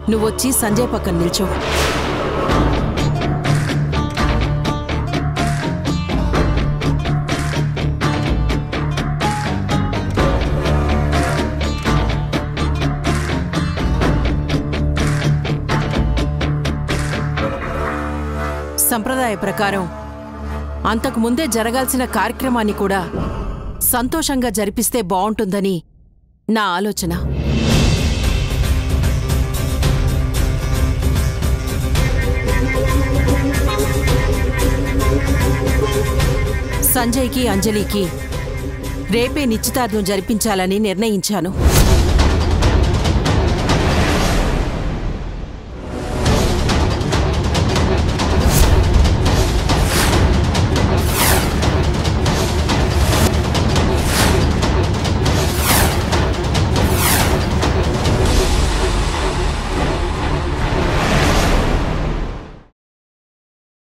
నువ్వొచ్చి సంజయ్ పక్కన నిల్చో సంప్రదాయ ప్రకారం అంతకు ముందే జరగాల్సిన కార్యక్రమాన్ని కూడా సంతోషంగా జరిపిస్తే బావుంటుందని నా ఆలోచన సంజయ్కి అంజలికి రేపే నిశ్చితార్థం జరిపించాలని నిర్ణయించాను